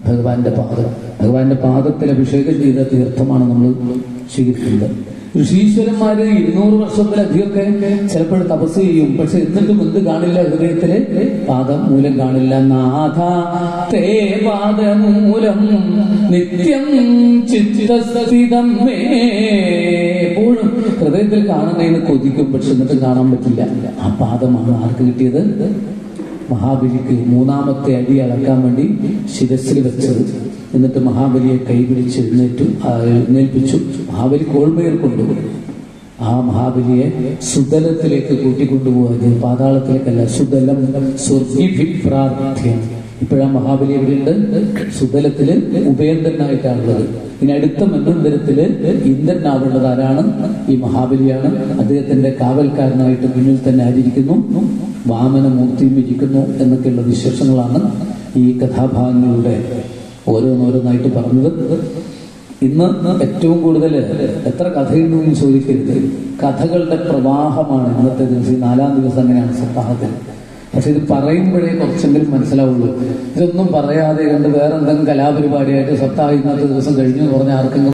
ഭഗവാന്റെ പാദം ഭഗവാന്റെ പാദത്തിൽ അഭിഷേകം ചെയ്ത തീർത്ഥമാണ് നമ്മൾ സ്വീകരിക്കുന്നത് ഋഷീശ്വരന്മാര് ഇരുന്നൂറ് വർഷത്തിലധികമൊക്കെ ചിലപ്പോൾ തപസ് ചെയ്യും പക്ഷെ എന്നിട്ടും എന്ത് കാണില്ല ഹൃദയത്തില് പാദം മൂലം കാണില്ല നാഥ തേ പാദമൂലം നിത്യം ചിത്തസ്ഥിതം മേ എപ്പോഴും ഹൃദയത്തിൽ കാണുന്നതിന് കൊതിക്കും പക്ഷെ എന്നിട്ട് കാണാൻ പറ്റില്ല ആ പാദമാണ് ആർക്ക് കിട്ടിയത് മഹാബലിക്ക് മൂന്നാമത്തെ അടി അളക്കാൻ വേണ്ടി ശിരസിൽ വെച്ചത് എന്നിട്ട് മഹാബലിയെ കൈപിടിച്ച് എഴുന്നേറ്റു ആ, എഴുന്നേൽപ്പിച്ചു മഹാബലി കോൾമേർ കൊണ്ടുപോയി ആ മഹാബലിയെ സുതലത്തിലേക്ക് കൂട്ടിക്കൊണ്ടുപോകുക പാതാളത്തിലേക്കല്ല സുതലം സ്വർഗിഭിപ്രാർത്ഥ്യം ഇപ്പോഴാ മഹാബലി എവിടെയുണ്ട് സുതലത്തില് ഉപേന്ദ്രനായിട്ടാണുള്ളത് ഇനി അടുത്ത മന്വന്തരത്തില് ഇന്ദ്രനാവുള്ളത് ആരാണ് ഈ മഹാബലിയാണ് അദ്ദേഹത്തിന്റെ കാവൽക്കാരനായിട്ട് മുന്നിൽ തന്നെ ആയിരിക്കുന്നു വാമനമൂർത്തിയും ഇരിക്കുന്നു എന്നൊക്കെയുള്ള വിശേഷങ്ങളാണ് ഈ കഥാഭാഗങ്ങളുടെ ഓരോന്നോരോന്നായിട്ട് പറഞ്ഞത് ഇന്ന് ഏറ്റവും കൂടുതൽ എത്ര കഥയുണ്ടോ എന്ന് ചോദിക്കരുത് കഥകളുടെ പ്രവാഹമാണ് ഇന്നത്തെ ദിവസം ഈ നാലാം ദിവസം അങ്ങനെയാണ് സപ്താഹത്തിൽ പക്ഷെ ഇത് പറയുമ്പോഴേ കുറച്ചെങ്കിലും മനസ്സിലാവുള്ളൂ ഇതൊന്നും പറയാതെ കണ്ട് വേറെ എന്തെങ്കിലും കലാപരിപാടിയായിട്ട് സപ്താഹം ഇന്നത്തെ ദിവസം കഴിഞ്ഞു എന്ന് പറഞ്ഞാൽ ആർക്കെങ്കിലും